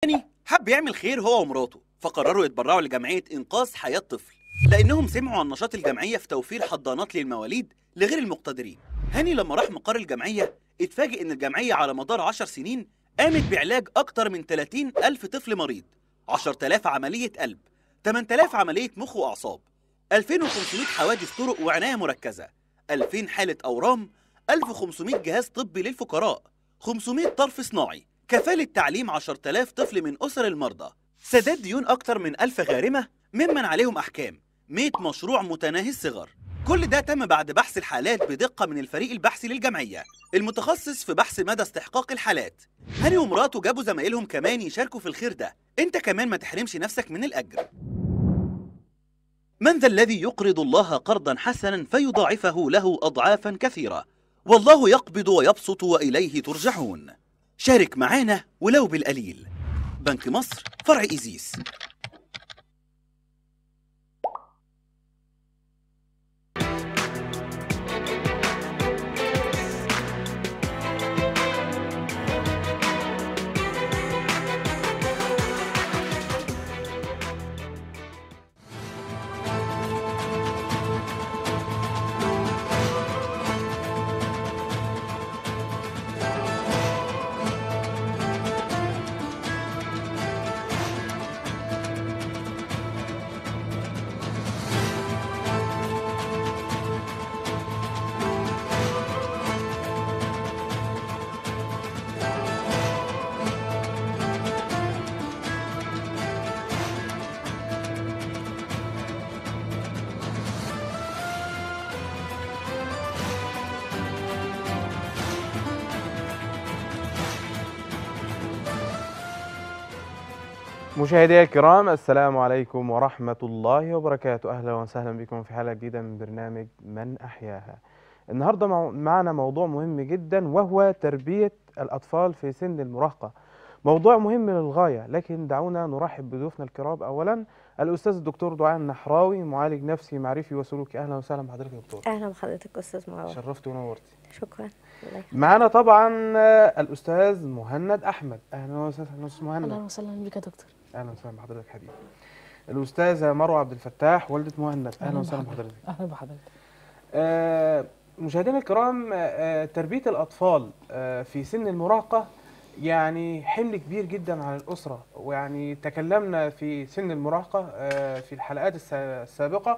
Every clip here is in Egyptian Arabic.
تاني حب يعمل خير هو ومراته فقرروا يتبرعوا لجمعية إنقاذ حياة طفل لأنهم سمعوا عن نشاط الجمعية في توفير حضانات للمواليد لغير المقتدرين هاني لما راح مقر الجمعية اتفاجئ إن الجمعية على مدار 10 سنين قامت بعلاج أكتر من 30 ألف طفل مريض 10000 عملية قلب 8000 عملية مخ وأعصاب 2500 حوادث طرق وعناية مركزة 2000 حالة أورام 1500 جهاز طبي للفقراء 500 طرف صناعي كفالة تعليم 10000 طفل من أسر المرضى سداد ديون أكتر من 1000 غارمة ممن عليهم أحكام 100 مشروع متناهي الصغر كل ده تم بعد بحث الحالات بدقة من الفريق البحثي للجمعية المتخصص في بحث مدى استحقاق الحالات هاني ومراته جابوا زمايلهم كمان يشاركوا في الخير ده انت كمان ما تحرمش نفسك من الأجر من ذا الذي يقرض الله قرضا حسنا فيضاعفه له أضعافا كثيرة والله يقبض ويبسط وإليه ترجعون شارك معانا ولو بالقليل بنك مصر فرع إيزيس مشاهدي الكرام السلام عليكم ورحمة الله وبركاته أهلا وسهلا بكم في حلقة جديدة من برنامج من أحياها النهاردة مع- معنا موضوع مهم جدا وهو تربية الأطفال في سن المراهقة موضوع مهم للغاية لكن دعونا نرحب بضيوفنا الكرام أولا الأستاذ الدكتور دعاء النحراوي معالج نفسي معرفي وسلوكي أهلا وسهلا بحضرتك يا دكتور اهلا بحضرتك استاذ مروه شرفت ونورتي شكرا الله يخليك. معنا طبعا آه، الأستاذ مهند أحمد أهلا وسهلا أستاذ مهند اهلا وسهلا بك يا دكتور اهلا وسهلا بحضرتك حبيبي الاستاذه مروه عبد الفتاح والده مهند اهلا وسهلا بحضرتك اهلا بحضرتك آه، مشاهدينا الكرام آه، آه، تربيه الاطفال آه، في سن المراهقه يعني حمل كبير جدا على الاسره ويعني تكلمنا في سن المراهقه آه، في الحلقات الس- السابقه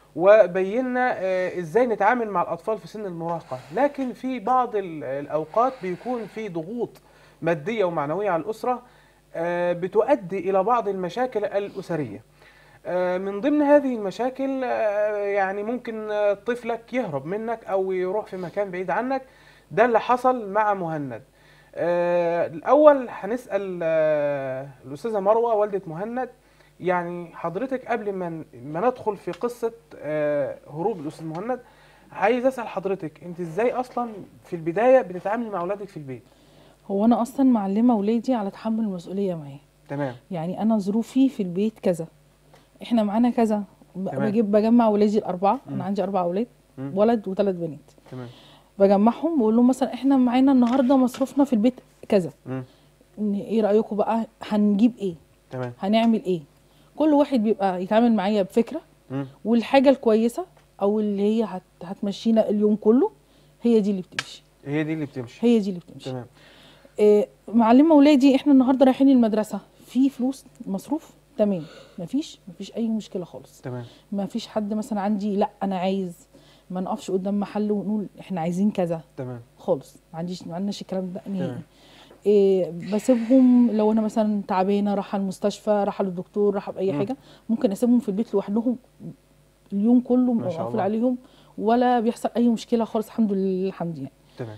وبينا آه، ازاي نتعامل مع الاطفال في سن المراهقه لكن في بعض ال- الاوقات بيكون في ضغوط ماديه ومعنويه على الاسره آه، بتؤدي الى بعض المشاكل الاسريه آه، من ضمن هذه المشاكل آه، يعني ممكن آه، طفلك يهرب منك او يروح في مكان بعيد عنك ده اللي حصل مع مهند آه، الاول هنسال آه، الاستاذه مروه والده مهند يعني حضرتك قبل ما ن- ما ندخل في قصه آه، هروب الاستاذ مهند عايز اسال حضرتك انت ازاي اصلا في البدايه بتتعاملي مع اولادك في البيت هو انا اصلا معلمه ولادي على تحمل المسؤوليه معايا تمام يعني انا ظروفي في البيت كذا احنا معانا كذا ب- تمام. بجيب بجمع ولادي الاربعه مم. انا عندي اربع اولاد مم. ولد وثلاث بنات تمام بجمعهم بقول لهم مثلا احنا معانا النهارده مصروفنا في البيت كذا مم. إن ايه رايكم بقى هنجيب ايه تمام هنعمل ايه كل واحد بيبقى يتعامل معايا بفكره مم. والحاجه الكويسه او اللي هي هت هتمشينا اليوم كله هي دي اللي بتمشي هي دي اللي بتمشي هي دي اللي بتمشي تمام إيه، معلمه ولادي احنا النهارده رايحين المدرسه في فلوس مصروف تمام مفيش مفيش اي مشكله خالص تمام مفيش حد مثلا عندي لا انا عايز ما نقفش قدام محل ونقول احنا عايزين كذا تمام خالص ما عنديش ما عندناش الكلام ده نهائي تمام. إيه بسيبهم لو انا مثلا تعبانه رايحه المستشفى رايحه للدكتور رايحه باي مم. حاجه ممكن اسيبهم في البيت لوحدهم اليوم كله ما شاء مقفول الله. عليهم ولا بيحصل اي مشكله خالص الحمد لله الحمد يعني تمام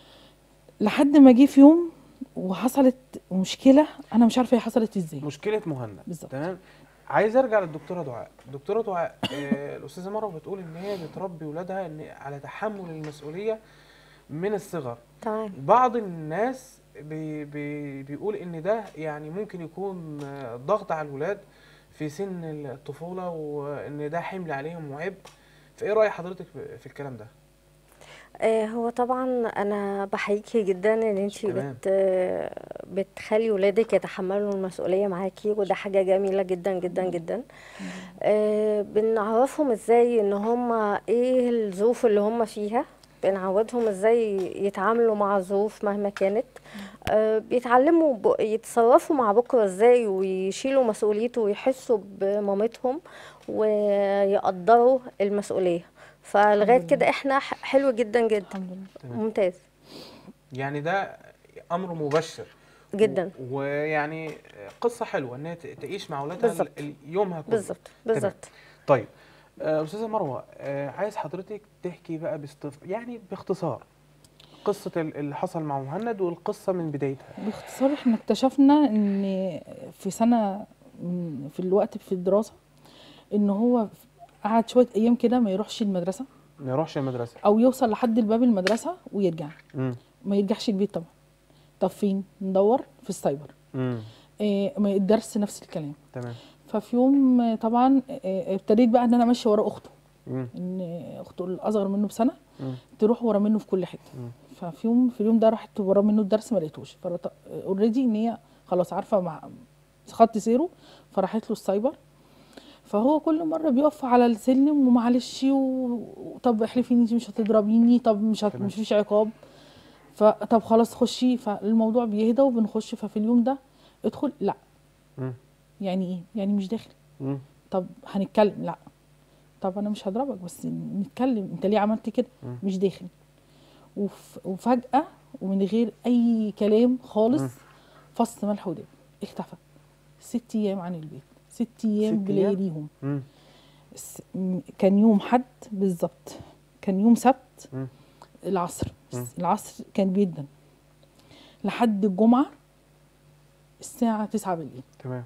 لحد ما جه في يوم وحصلت مشكله انا مش عارفه هي حصلت ازاي مشكله مهند بالظبط. تمام عايز ارجع للدكتوره دعاء الدكتوره دعاء آه، الاستاذه مروه بتقول ان هي بتربي ولادها ان على تحمل المسؤوليه من الصغر تمام بعض الناس بي بي بيقول ان ده يعني ممكن يكون آه، ضغط على الولاد في سن الطفوله وان ده حمل عليهم وعبء فايه راي حضرتك في في الكلام ده آه، هو طبعا انا بحييكي جدا ان انت تمام. بت بتخلي ولادك يتحملوا المسؤوليه معاكي وده حاجه جميله جدا جدا جدا آه، بنعرفهم ازاي ان هم ايه الظروف اللي هم فيها بنعودهم ازاي يتعاملوا مع الظروف مهما كانت آه، بيتعلموا ب- يتصرفوا مع بكره ازاي ويشيلوا مسؤوليته ويحسوا بمامتهم ويقدروا المسؤوليه فلغايه كده احنا ح- حلو جدا جدا الحمد لله تمام. ممتاز يعني ده امر مبشر جدا و- ويعني قصه حلوه انها ت- تعيش مع اولادها بالظبط. ال- يومها كله بالظبط بالظبط طيب آه، استاذه مروه آه، عايز حضرتك تحكي بقى باستف... يعني باختصار قصه ال- اللي حصل مع مهند والقصه من بدايتها باختصار احنا اكتشفنا ان في سنه من- في الوقت في الدراسه ان هو قعد شويه ايام كده ما يروحش المدرسه ما يروحش المدرسه او يوصل لحد الباب المدرسه ويرجع امم ما يرجعش البيت طبعا طب فين ندور في السايبر امم إيه ما الدرس نفس الكلام تمام ففي يوم آه، طبعا آه، ابتديت بقى ان انا ماشيه ورا اخته امم ان اخته الاصغر منه بسنه مم. تروح ورا منه في كل حته مم. ففي يوم في اليوم ده راحت ورا منه الدرس ما لقيتوش اوريدي ان هي خلاص عارفه مع خط سيره فراحت له السايبر فهو كل مره بيقف على السلم ومعلش و- طب احلفي ان انت مش هتضربيني طب مش هت... تمام. مش فيش عقاب فطب خلاص خشي فالموضوع بيهدى وبنخش ففي اليوم ده ادخل لا مم. يعني ايه يعني مش داخل مم. طب هنتكلم لا طب انا مش هضربك بس نتكلم انت ليه عملت كده مم. مش داخل وف... وفجأة ومن غير اي كلام خالص مم. فص ملح ودب اختفى ست ايام عن البيت ست ايام ست أيام؟ بلياليهم مم. س- م- كان يوم حد بالظبط كان يوم سبت مم. العصر مم. العصر كان جدا لحد الجمعة الساعة تسعة بالليل تمام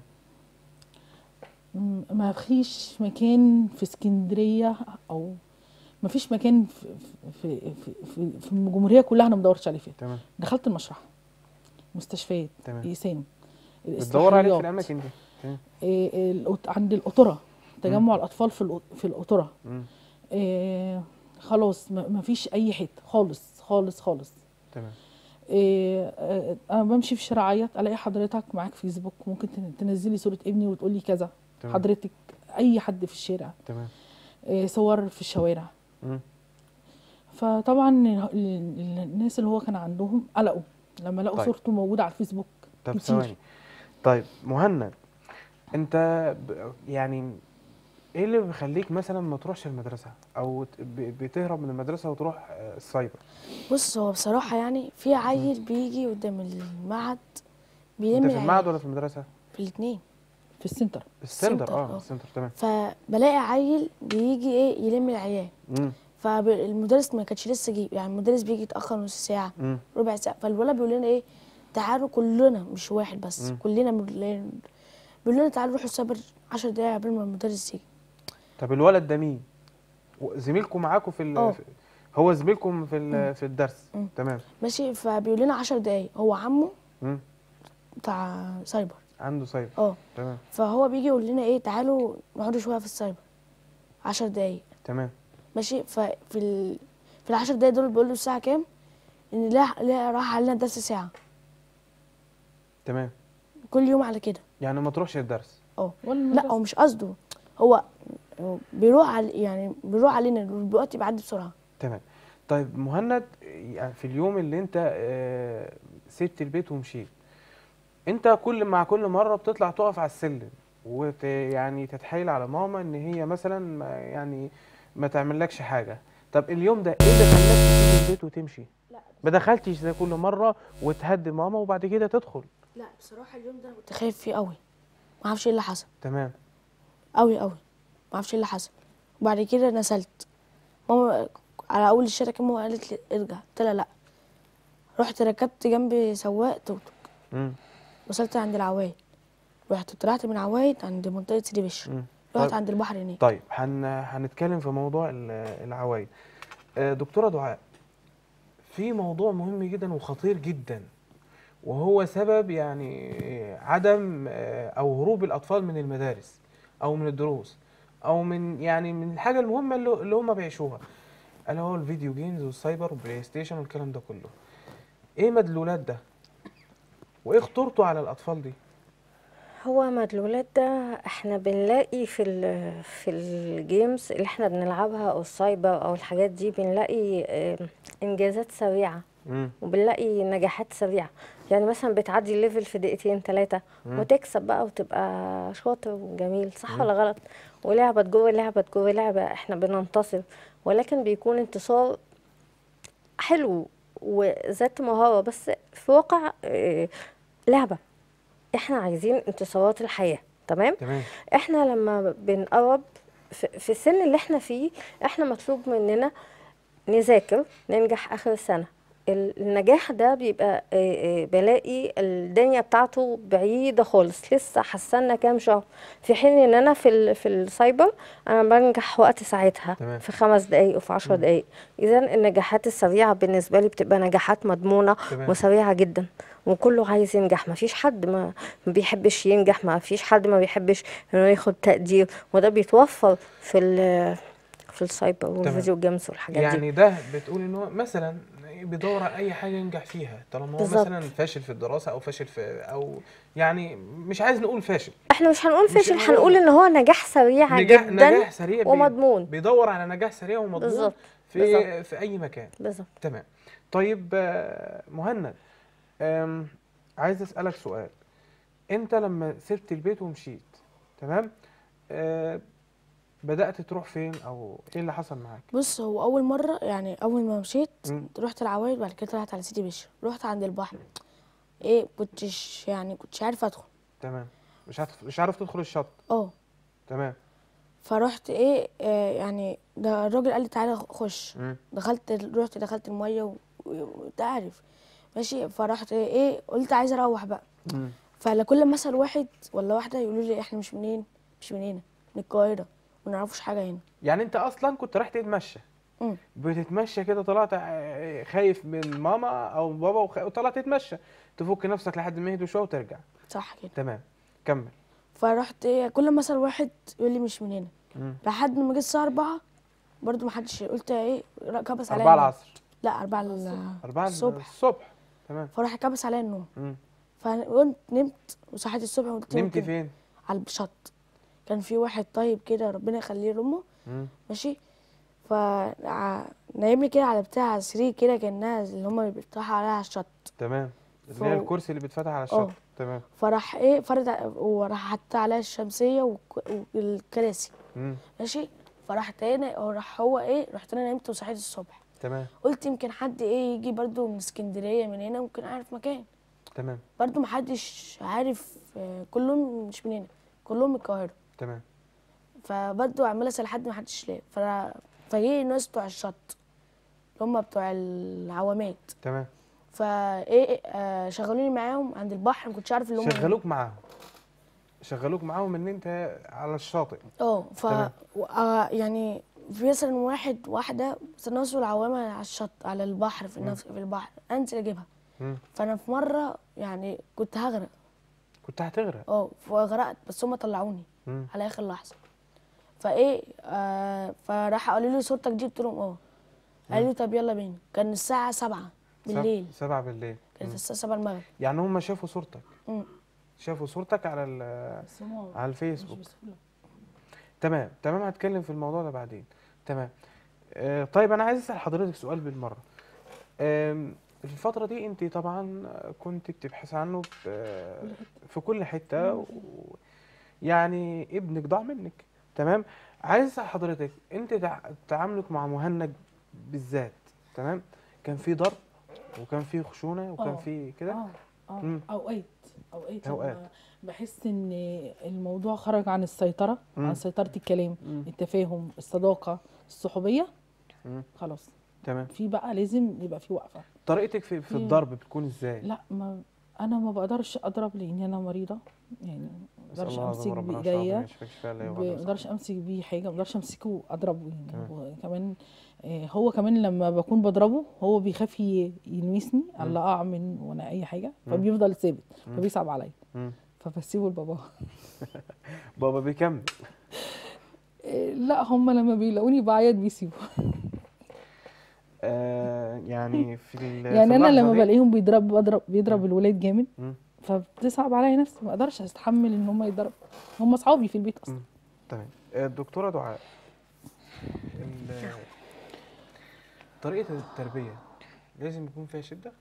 م- ما فيش مكان في اسكندريه او ما فيش مكان في في في, في, في الجمهوريه كلها انا ما دورتش عليه فيه تمام دخلت المشرحه مستشفيات تمام. اقسام بتدور عليه في الإصلاحيات، الاماكن دي تمام. إيه، إيه، القط- عند القطره تجمع الاطفال في القط- في القطره مم. إيه، خلاص ما ما فيش اي حته خالص خالص خالص تمام إيه، آه، انا بمشي في الشارع اعيط الاقي حضرتك معاك فيسبوك ممكن تن- تنزلي صوره ابني وتقولي كذا تمام. حضرتك اي حد في الشارع تمام إيه، صور في الشوارع مم. فطبعا ال- ال- الناس اللي هو كان عندهم قلقوا لما لقوا طيب. صورته موجوده على الفيسبوك طب كتير. ثواني طيب مهند انت ب... يعني ايه اللي بيخليك مثلا ما تروحش المدرسه او ت- ب... بتهرب من المدرسه وتروح آه، السايبر بص هو بصراحة يعني في عيل بيجي قدام المعهد بيلم انت في العيال. المعهد ولا في المدرسه في الاتنين في السنتر السنتر السنتر، اه اه. السنتر تمام فبلاقي عيل بيجي ايه يلم العيال مم. فالمدرس ما كانش لسه جه يعني المدرس بيجي يتأخر نص ساعة مم. ربع ساعة فالولد بيقول لنا ايه تعالوا كلنا مش واحد بس مم. كلنا بنقول بيقول لنا تعالوا روحوا السايبر 10 دقايق قبل ما المدرس يجي طب الولد ده مين و- زميلكم معاكم في, ال... اه. في هو زميلكم في ال... في الدرس مم. تمام ماشي فبيقول لنا 10 دقايق هو عمه مم. بتاع سايبر عنده سايبر اه تمام فهو بيجي يقول لنا ايه تعالوا نقعدوا شويه في السايبر 10 دقايق تمام ماشي ففي ال... في العشر دقايق دول بيقول له الساعه كام ان لا لا راح علينا درس ساعه تمام كل يوم على كده يعني ما تروحش الدرس اه ولا لا هو مش قصده هو هو بيروح على يعني بيروح علينا الوقت بيعدي بسرعه تمام طيب مهند يعني في اليوم اللي انت آه، سبت البيت ومشيت انت كل مع كل مره بتطلع تقف على السلم وت يعني تتحايل على ماما ان هي مثلا ما يعني ما تعملكش حاجه طب اليوم ده ايه اللي خلاك تسيب البيت وتمشي لا ما دخلتش زي كل مره وتهدي ماما وبعد كده تدخل لا بصراحه اليوم ده كنت خايف فيه قوي ما اعرفش ايه اللي حصل تمام قوي قوي ما اعرفش ايه اللي حصل وبعد كده نزلت ماما على اول الشارع كده ماما قالت لي ارجع قلت لها لا رحت ركبت جنب سواق توك توك امم وصلت عند العوايد رحت طلعت من عوايد عند منطقه سيدي بشر امم رحت طيب. عند البحر هناك طيب هن... هنتكلم في موضوع ال- العوايد آه، دكتورة دعاء في موضوع مهم جدا وخطير جدا وهو سبب يعني عدم آه، او هروب الاطفال من المدارس او من الدروس او من يعني من الحاجه المهمه اللي اللي هم بيعيشوها الا هو الفيديو جيمز والسايبر والبلاي ستيشن والكلام ده كله ايه مدلولات ده وايه خطورته على الاطفال دي هو مدلولات ده احنا بنلاقي في ال في الجيمز اللي احنا بنلعبها او السايبر او الحاجات دي بنلاقي آه، انجازات سريعه امم وبنلاقي نجاحات سريعه يعني مثلا بتعدي الليفل في دقيقتين ثلاثه وتكسب بقى وتبقى شاطر وجميل صح ولا غلط ولعبه جوه لعبه جوه لعبه احنا بننتصر ولكن بيكون انتصار حلو وذات مهاره بس في واقع آه، لعبه احنا عايزين انتصارات الحياه تمام تمام احنا لما بنقرب في في السن اللي احنا فيه احنا مطلوب مننا نذاكر ننجح اخر السنه ال- النجاح ده بيبقى آه، آه، بلاقي الدنيا بتاعته بعيدة خالص لسه هستنى كام شهر في حين ان انا في ال- في السايبر انا بنجح وقت ساعتها تمام. في خمس دقايق وفي عشر دقايق اذا النجاحات السريعة بالنسبة لي بتبقى نجاحات مضمونة تمام. وسريعة جدا وكله عايز ينجح ما فيش حد ما ما بيحبش ينجح ما فيش حد ما بيحبش انه ياخد تقدير وده بيتوفر في ال في السايبر والفيديو جيمز والحاجات دي يعني ده بتقول ان هو مثلا بيدور على اي حاجه ينجح فيها طالما هو بالظبط. مثلا فاشل في الدراسه او فاشل في او يعني مش عايز نقول فاشل احنا مش هنقول مش فاشل هنقول- هنقول ان هو نجاح سريع نجاح جدا نجاح سريع بي- ومضمون بيدور على نجاح سريع ومضمون بالظبط. في بالظبط. في اي مكان بالظبط تمام طيب آه، مهند آم، عايز اسالك سؤال انت لما سبت البيت ومشيت تمام آه، بدات تروح فين او ايه اللي حصل معاك بص هو اول مره يعني اول ما مشيت مم. رحت العوايد بعد كده طلعت على سيدي بشر رحت عند البحر ايه كنتش يعني كنتش عارف ادخل تمام مش عارف مش عارف تدخل الشط اه تمام فرحت ايه آه يعني ده الراجل قال لي تعالى خش مم. دخلت رحت دخلت الميه و- و- وانت عارف ماشي فرحت ايه قلت عايز اروح بقى مم. فلكل ما اسال واحد ولا واحده يقولوا لي احنا مش منين مش من هنا من القاهره ما نعرفوش حاجه هنا يعني انت اصلا كنت رايح تتمشى مم. بتتمشى كده طلعت آه، خايف من ماما او بابا وخ- وطلعت تتمشى تفك نفسك لحد ما يهدوا شويه وترجع صح كده تمام كمل فرحت ايه كل ما اسال واحد يقول لي مش من هنا مم. لحد ما جه الساعه 4 برضو ما حدش قلت ايه لا، كبس عليا أربعة النوم. العصر لا 4 ال- أربعة الصبح الصبح تمام فراح كبس عليا النوم مم. فقمت نمت وصحيت الصبح وقلت نمت ممكن فين؟ على الشط كان في واحد طيب كده ربنا يخليه لامه مم. ماشي ف نايم لي كده على بتاع سرير كده كانها اللي هما اللي بيفتحوا عليها على الشط تمام اللي هي فوق. الكرسي اللي بيتفتح على الشط اه. تمام فراح ايه فرد ع- وراح حط عليها الشمسيه والك- والكراسي مم. ماشي فراح تاني راح هو ايه رحت انا نمت وصحيت الصبح تمام قلت يمكن حد ايه يجي برضو من اسكندريه من هنا ممكن اعرف مكان تمام برضو محدش عارف آه، كلهم مش من هنا كلهم من القاهره تمام فبرضو عمال اسال حد محدش لاقي ف- فجه الناس بتوع الشط اللي هم بتوع العوامات تمام فايه آه شغلوني معاهم عند البحر ما كنتش عارف اللي هم شغلوك معاهم شغلوك معاهم ان انت على الشاطئ اه ف تمام. و- آه، يعني في مثلا واحد واحده نصوا العوامه على الشط على البحر في النفس في البحر انزل اجيبها مم. فانا في مره يعني كنت هغرق كنت هتغرق اه فغرقت بس هم طلعوني مم. على اخر لحظه فايه آه فراح قالوا لي صورتك دي قلت لهم اه قالوا لي طب يلا بينا كان الساعه سبعة سب- بالليل سبعة بالليل كانت مم. الساعه 7 المغرب يعني هم شافوا صورتك مم. شافوا صورتك على ال- بس هما على مش الفيسبوك بسهولة. تمام تمام هتكلم في الموضوع ده بعدين تمام آه طيب انا عايز اسال حضرتك سؤال بالمره آم، في الفتره دي انت طبعا كنت بتبحث عنه في في كل حته و... يعني ابنك ضاع منك تمام عايز اسال حضرتك انت تع- تعاملك مع مهند بالذات تمام كان في ضرب وكان في خشونه وكان آه. في كده اه اه مم. اوقات اوقات أوقات. لما بحس ان الموضوع خرج عن السيطره مم. عن سيطره الكلام مم. التفاهم الصداقه الصحوبيه مم. خلاص تمام في بقى لازم يبقى في وقفه طريقتك في في مم. الضرب بتكون ازاي لا ما انا ما بقدرش اضرب لاني انا مريضه يعني ما نسأل بقدرش الله امسك العظيم ربنا يشفى ربنا بايديا يشفيك شفاء لا ب- يغادر ما بقدرش امسك بيه حاجه ما بقدرش امسكه اضربه يعني تمام. هو كمان آه، هو كمان لما بكون بضربه هو بيخاف ي- يلمسني على اقع من وانا اي حاجه مم. فبيفضل ثابت مم. فبيصعب عليا مم. فبسيبه لباباه بابا بيكمل آه، لا هم لما بيلاقوني بعيط بيسيبوا آه يعني في ال- في يعني انا اللحظة لما دي- بلاقيهم بيضرب بضرب بيضرب الولاد جامد مم. فبتصعب عليا نفسي ما اقدرش استحمل ان هم يضرب هم اصحابي في البيت اصلا مم. تمام آه، دكتورة دعاء ال- طريقة التربية لازم يكون فيها شدة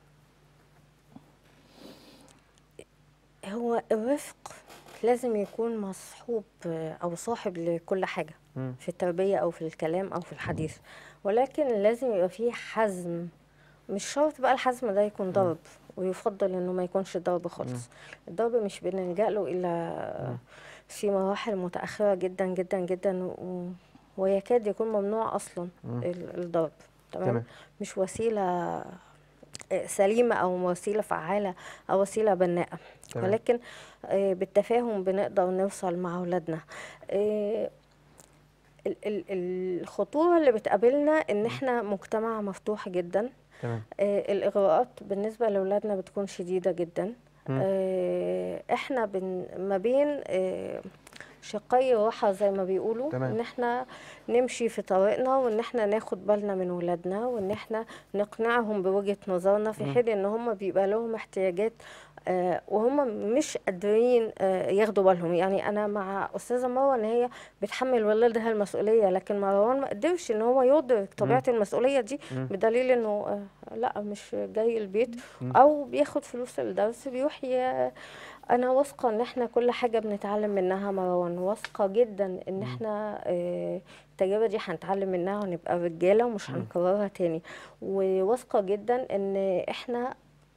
هو الرفق لازم يكون مصحوب آه، او صاحب لكل حاجه مم. في التربيه او في الكلام او في الحديث ولكن لازم يبقى فيه حزم مش شرط بقى الحزم ده يكون ضرب ويفضل انه ما يكونش ضرب خالص الضرب مش بنلجأ له الا في مراحل متأخرة جدا جدا جدا و- ويكاد يكون ممنوع اصلا مم. ال- الضرب تمام تمام مش وسيلة آه، سليمة أو وسيلة فعالة أو وسيلة بناءة تمام. ولكن آه، بالتفاهم بنقدر نوصل مع أولادنا آه، ال- ال- الخطورة اللي بتقابلنا إن إحنا مجتمع مفتوح جدا تمام آه، الإغراءات بالنسبة لأولادنا بتكون شديدة جدا مم. آه، إحنا بن ما بين آه، شقي راحة زي ما بيقولوا تمام. ان احنا نمشي في طريقنا وان احنا ناخد بالنا من ولادنا وان احنا نقنعهم بوجهة نظرنا في مم. حين ان هم بيبقى لهم احتياجات آه، وهم مش قادرين آه، ياخدوا بالهم يعني انا مع استاذه مروه ان هي بتحمل ولادها المسؤوليه لكن مروان ما قدرش ان هو يدرك طبيعه المسؤوليه دي مم. بدليل انه آه، لا مش جاي البيت مم. او بياخد فلوس الدرس بيروح ي- انا واثقه ان احنا كل حاجه بنتعلم منها مروان واثقه جدا ان احنا آه، التجربه دي هنتعلم منها ونبقى رجاله ومش هنكررها تاني وواثقه جدا ان احنا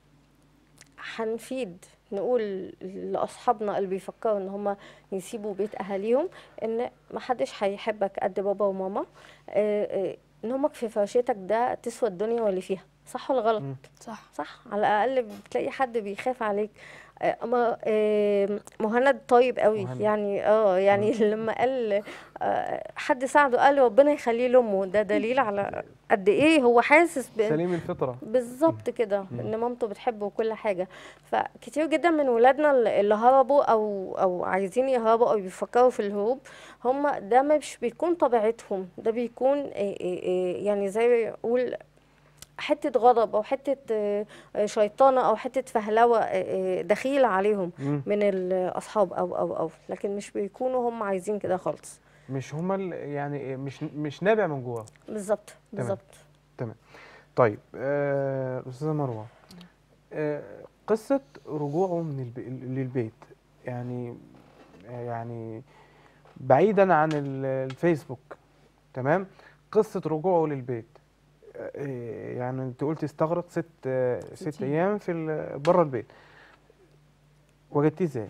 هنفيد نقول لاصحابنا اللي بيفكروا ان هم يسيبوا بيت اهاليهم ان محدش هيحبك قد بابا وماما آه، آه، نومك في فرشتك ده تسوى الدنيا واللي فيها صح ولا غلط مم. صح صح على الاقل بتلاقي حد بيخاف عليك آه، اما آه، مهند طيب قوي مهند. يعني اه يعني لما قال آه، حد ساعده قال ربنا يخليه لامه ده دليل على قد ايه هو حاسس بان سليم الفطرة بالظبط كده ان مامته بتحبه وكل حاجه فكتير جدا من ولادنا اللي اللي هربوا او او عايزين يهربوا او بيفكروا في الهروب هم ده مش بيكون طبيعتهم ده بيكون إيه إيه إيه يعني زي ما يقول حته غضب او حته آه، آه، شيطانه او حته فهلوه آه، آه، دخيله عليهم مم. من الاصحاب او او او لكن مش بيكونوا هم عايزين كده خالص مش هما ال- يعني مش مش نابع من جوه بالظبط بالظبط طيب آه، أستاذة مروة آه، قصة رجوعه من الب... للبيت يعني يعني بعيدا عن ال- الفيسبوك تمام قصة رجوعه للبيت آه، يعني انت قلت استغرق ست آه، ست ست ايام في ال- بره البيت وجدتيه ازاي؟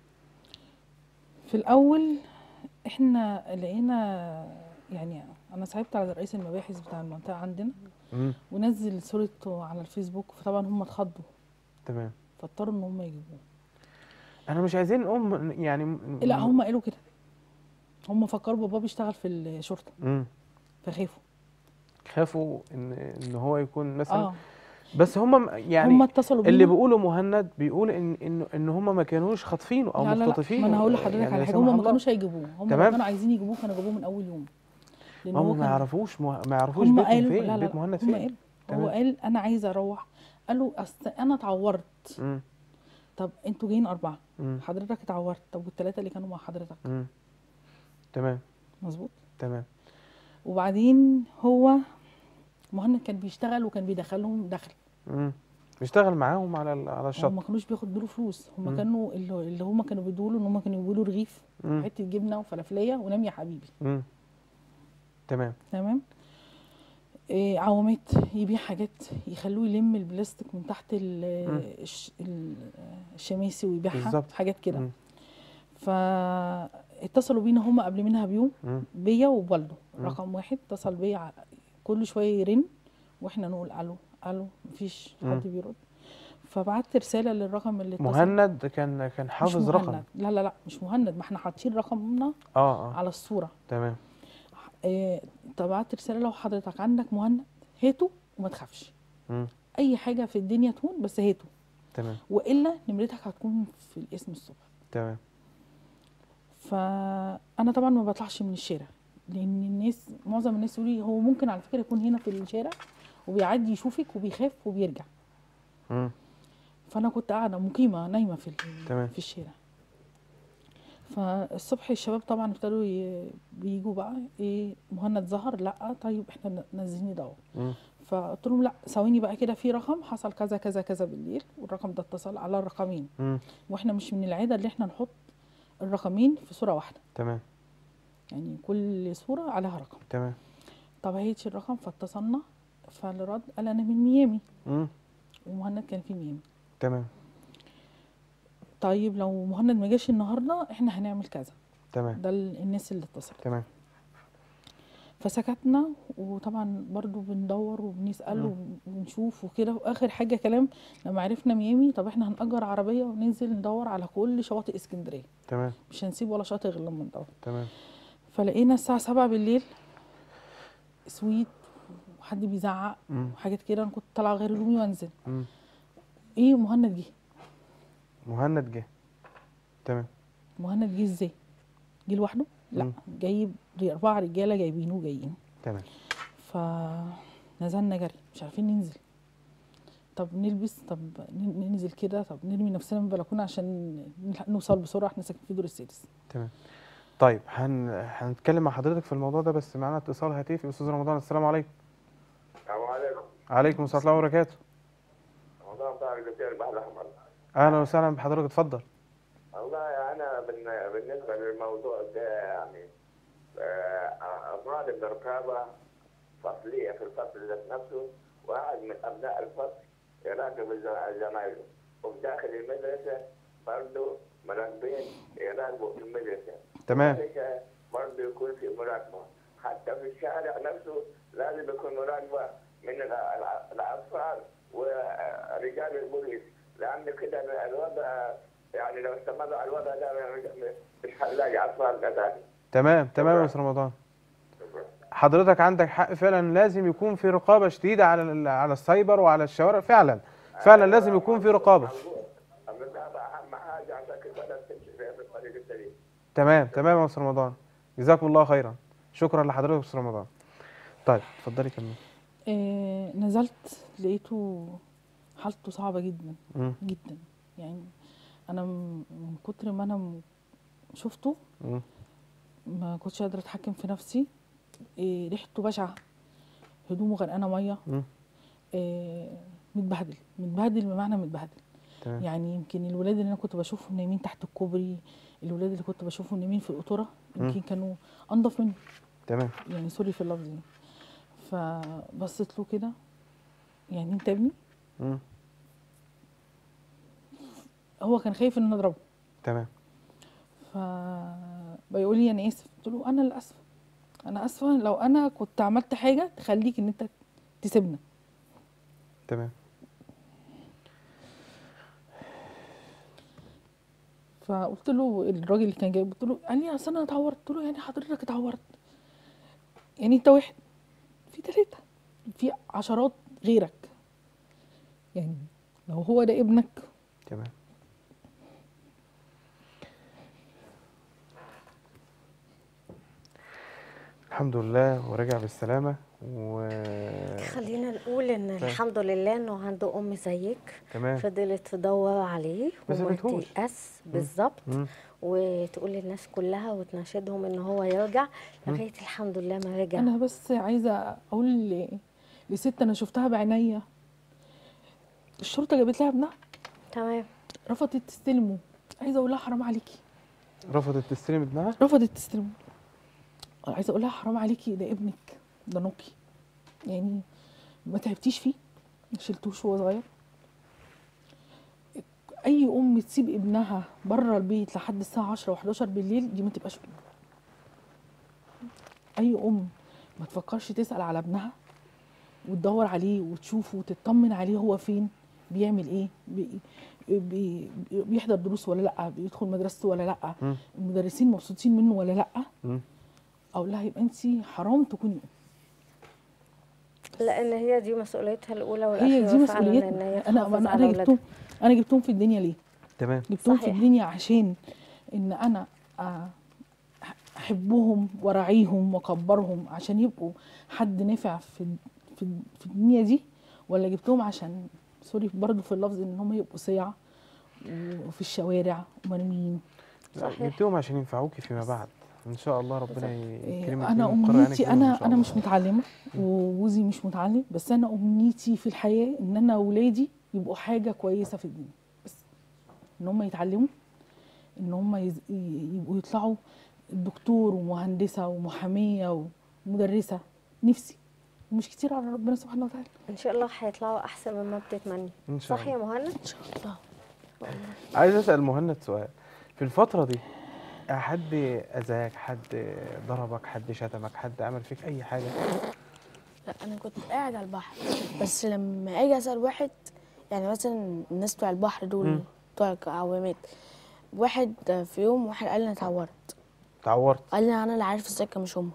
في الاول احنا لقينا يعني انا صعبت على رئيس المباحث بتاع المنطقه عندنا مم. ونزل صورته على الفيسبوك فطبعا هم اتخضوا تمام فاضطروا ان هم يجيبوه انا مش عايزين نقوم يعني م- لا هم قالوا كده هم فكروا بابا بيشتغل في الشرطه مم. فخافوا خافوا ان ان هو يكون مثلا اه بس هم يعني هم اتصلوا اللي بينا بيقولوا مهند بيقول ان ان ان هم ما كانوش خاطفينه او لا لا لا مختطفينه ما انا هقول لحضرتك يعني على لا حاجه سمح هم ما الله. كانوش هيجيبوه هم لو تمام. كانوا عايزين يجيبوه كانوا جابوه من اول يوم لان هم هو ما كان يعرفوش مه... ما يعرفوش هم بيتهم قالوا فين لا لا بيت مهند هم فين قالوا تمام. هو قال انا عايز اروح قالوا اصل انا اتعورت مم. طب انتوا جايين اربعه مم. حضرتك اتعورت طب والثلاثه اللي كانوا مع حضرتك مم. تمام مظبوط تمام وبعدين هو مهند كان بيشتغل وكان بيدخلهم دخل مم. بيشتغل معاهم على ال- على هم الشط ما كانوش بياخدوا له فلوس هم مم. كانوا اللي, اللي هم كانوا بيدوا له ان هم كانوا يقولوا رغيف مم. حته جبنه وفلافليه ونام يا حبيبي مم. تمام تمام إيه عوامات يبيع حاجات يخلوه يلم البلاستيك من تحت ال- مم. الش- ال- الشماسي ويبيعها بالظبط. حاجات كده مم. فاتصلوا بينا هم قبل منها بيوم مم. بيا وبالدو مم. رقم واحد اتصل بيا ع- كل شويه يرن واحنا نقول الو الو مفيش مم. حد بيرد فبعت رساله للرقم اللي اتصل مهند كان كان مش حافظ مهند. رقم لا لا لا مش مهند ما احنا حاطين رقمنا اه اه على الصوره تمام إيه طبعت رساله لو حضرتك عندك مهند هاته وما تخافش مم. اي حاجه في الدنيا تهون بس هاته تمام والا نمرتك هتكون في الاسم الصبح تمام فانا طبعا ما بطلعش من الشارع لان الناس معظم الناس يقولوا لي هو ممكن على فكره يكون هنا في الشارع وبيعدي يشوفك وبيخاف وبيرجع مم. فانا كنت قاعده مقيمه نايمه في ال- تمام. في الشارع فالصبح الشباب طبعا ابتدوا ي- بيجوا بقى ايه مهند ظهر لا طيب احنا ن- نازلين ندور مم. فقلت لهم لا ثواني بقى كده في رقم حصل كذا كذا كذا بالليل والرقم ده اتصل على الرقمين مم. واحنا مش من العاده اللي احنا نحط الرقمين في صوره واحده تمام يعني كل صوره عليها رقم تمام طب هيتش الرقم فاتصلنا فاللي رد قال انا من ميامي مم. ومهند كان في ميامي تمام طيب لو مهند ما جاش النهارده احنا هنعمل كذا تمام ده ال- الناس اللي اتصلت تمام فسكتنا وطبعا برضو بندور وبنسال وبنشوف وكده واخر حاجه كلام لما عرفنا ميامي طب احنا هنأجر عربيه وننزل ندور على كل شواطئ اسكندريه تمام مش هنسيب ولا شاطئ غير لما ندور تمام فلقينا الساعه 7 بالليل سويت وحد بيزعق مم. وحاجات كده انا كنت طالعه غير هدومي وانزل مم. ايه مهند جه مهند جه تمام مهند جه ازاي جه لوحده لا مم. جايب اربعه رجاله جايبينه جايين تمام فنزلنا جري مش عارفين ننزل طب نلبس طب ن- ننزل كده طب نرمي نفسنا من البلكونه عشان نلحق نوصل بسرعه احنا ساكنين في الدور السادس تمام طيب هن... هنتكلم مع حضرتك في الموضوع ده بس معانا اتصال هاتفي استاذ رمضان السلام عليكم السلام عليكم عليكم السلام ورحمه الله وبركاته رمضان طارق قصير البحر الاحمر اهلا وسهلا بحضرتك اتفضل والله انا بالن- بالنسبه للموضوع ده يعني آه، امراض الرقابه فصليه في الفصل ذات نفسه واحد من ابناء الفصل يراقب الز- زمايله وفي داخل المدرسه برضه مراقبين يراقبوا في المدرسه تمام ذلك برضه يكون في مراقبه حتى في الشارع نفسه لازم يكون مراقبه من ال- ال- الاطفال ورجال البوليس لان كده الوضع يعني لو استمر على الوضع ده مش هنلاقي اطفال كذلك تمام تمام يا استاذ رمضان حضرتك عندك حق فعلا لازم يكون في رقابه شديده على ال- على السايبر وعلى الشوارع فعلا فعلا لازم يكون في رقابه الرقابه اهم حاجه عشان كده البلد تمشي فيها في الطريق السليم تمام تمام يا استاذ رمضان جزاكم الله خيرا شكرا لحضرتك يا استاذ رمضان طيب اتفضلي كملي آه نزلت لقيته حالته صعبه جدا مم. جدا يعني انا م- من كتر ما انا م- شفته مم. ما كنتش قادره اتحكم في نفسي إيه ريحته بشعه هدومه غرقانه ميه مم. إيه متبهدل متبهدل بمعنى متبهدل تمام يعني يمكن الولاد اللي انا كنت بشوفهم نايمين تحت الكوبري الولاد اللي كنت بشوفهم نايمين في القطوره يمكن كانوا انضف مني تمام يعني سوري في اللفظ يعني فبصيت له كده يعني انت ابني مم. هو كان خايف ان انا اضربه تمام فبيقول لي انا اسف قلت له انا اللي اسفه انا اسفه لو انا كنت عملت حاجه تخليك ان انت تسيبنا تمام فقلت له الراجل اللي كان جايب قلت له قال لي اصل انا اتعورت قلت له يعني حضرتك اتعورت يعني انت واحد في ثلاثه في عشرات غيرك يعني لو هو ده ابنك تمام الحمد لله ورجع بالسلامة و خلينا نقول ان الحمد لله انه عنده ام زيك تمام فضلت تدور عليه ما وما سابتهوش. تيأس بالظبط مم. وتقول للناس كلها وتناشدهم ان هو يرجع لغايه الحمد لله ما رجع انا بس عايزه اقول ل- لست انا شفتها بعينيا الشرطه جابت لها ابنها تمام رفضت تستلمه عايزه اقول لها حرام عليكي رفضت تستلم ابنها رفضت تستلمه عايزه اقول لها حرام عليكي ده ابنك ده نوكي يعني ما تعبتيش فيه ما شلتوش وهو صغير اي ام تسيب ابنها بره البيت لحد الساعه 10 و11 بالليل دي ما تبقاش ام اي ام ما تفكرش تسال على ابنها وتدور عليه وتشوفه وتطمن عليه هو فين بيعمل ايه بي بي بيحضر دروس ولا لا بيدخل مدرسته ولا لا مم. المدرسين مبسوطين منه ولا لا مم. اقول لها يبقى انت حرام تكوني ام لان هي دي مسؤوليتها الاولى والاخيره هي دي فعلاً إن هي مسؤوليتنا انا تحافظ انا, على أنا أولادها. جبتهم انا جبتهم في الدنيا ليه تمام جبتهم في صحيح. الدنيا عشان ان انا آه، احبهم وراعيهم واكبرهم عشان يبقوا حد نافع في في في في الدنيا دي ولا جبتهم عشان سوري برضو في اللفظ ان هم يبقوا صيع وفي الشوارع ومرميين لا، صحيح. جبتهم عشان ينفعوكي فيما بعد ان شاء الله ربنا إيه، يكرمك انا بيهم ويقر عينك امنيتي بيهم إن انا شاء انا الله. مش متعلمه وجوزي مش متعلم بس انا امنيتي في الحياه ان انا اولادي يبقوا حاجه كويسه في الدنيا بس ان هم يتعلموا ان هم يز- ي- يبقوا يطلعوا دكتور ومهندسه ومحاميه ومدرسه نفسي ومش كتير على ربنا سبحانه وتعالى ان شاء الله هيطلعوا احسن مما بتتمني ان شاء صح الله يا مهند ان شاء الله عايز اسال مهند سؤال في الفتره دي حد اذاك حد ضربك حد شتمك حد عمل فيك اي حاجه لا انا كنت قاعد على البحر بس لما اجي اسال واحد يعني مثلا الناس بتوع البحر دول مم. بتوع العوامات واحد في يوم واحد قال لي انا اتعورت اتعورت قال لي انا اللي عارف السكه مش هم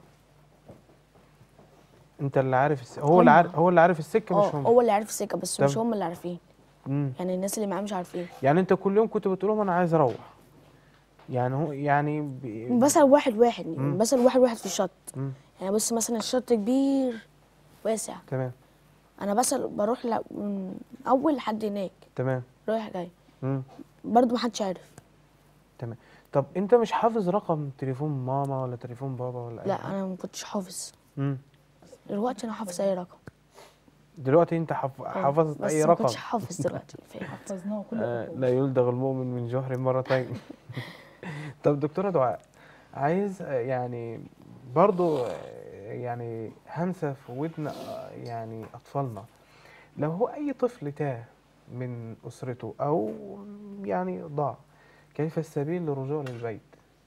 انت اللي عارف الس... هو اللي هم. عارف هو اللي عارف السكه اه مش هم هو اللي عارف السكه بس مش طب. هم اللي عارفين مم. يعني الناس اللي معاه مش عارفين يعني انت كل يوم كنت بتقول لهم انا عايز اروح يعني هو يعني ب... بسال واحد واحد مم. بسال واحد واحد في الشط مم. يعني بص مثلا الشط كبير واسع تمام انا بسال بروح ل... من اول لحد هناك تمام رايح جاي مم. برضه محدش عارف تمام طب انت مش حافظ رقم تليفون ماما ولا تليفون بابا ولا أي لا حاجة؟ انا ما كنتش حافظ مم. دلوقتي انا حافظ اي رقم دلوقتي انت حف... اه، حافظ بس اي ما رقم كنتش حافظ دلوقتي فاهم حفظناه كل آه لا يلدغ المؤمن من جحر مرتين طب دكتورة دعاء عايز آه، يعني برضو آه، يعني همسة في ودن آه، يعني أطفالنا لو هو أي طفل تاه من أسرته أو يعني ضاع كيف السبيل للرجوع للبيت؟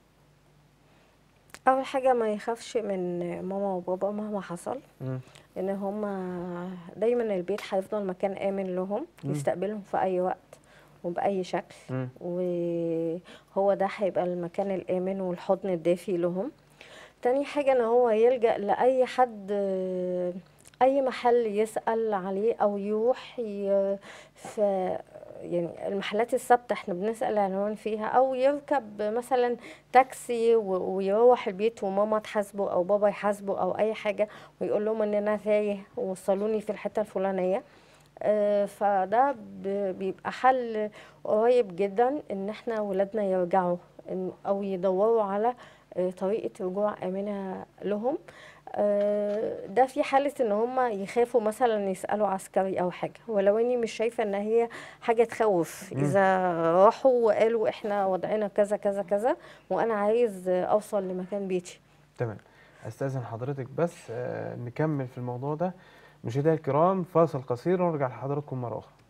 اول حاجه ما يخافش من ماما وبابا مهما حصل مم. ان هما دايما البيت هيفضل مكان امن لهم مم. يستقبلهم في اي وقت وباي شكل مم. وهو ده هيبقى المكان الامن والحضن الدافي لهم تاني حاجه ان هو يلجأ لاي حد اي محل يسأل عليه او يروح ي- في يعني المحلات الثابته احنا بنسأل عنوان فيها او يركب مثلا تاكسي و- ويروح البيت وماما تحاسبه او بابا يحاسبه او اي حاجه ويقول لهم ان انا تايه ووصلوني في الحته الفلانيه آه، فده ب- بيبقى حل قريب جدا ان احنا ولادنا يرجعوا إن او يدوروا على آه، طريقه رجوع امنه لهم آه، ده في حالة ان هم يخافوا مثلا يسألوا عسكري او حاجة ولو اني مش شايفة ان هي حاجة تخوف مم. اذا راحوا وقالوا احنا وضعنا كذا كذا كذا وانا عايز اوصل لمكان بيتي تمام استاذن حضرتك بس آه، نكمل في الموضوع ده مشاهدينا الكرام فاصل قصير ونرجع لحضراتكم مره اخرى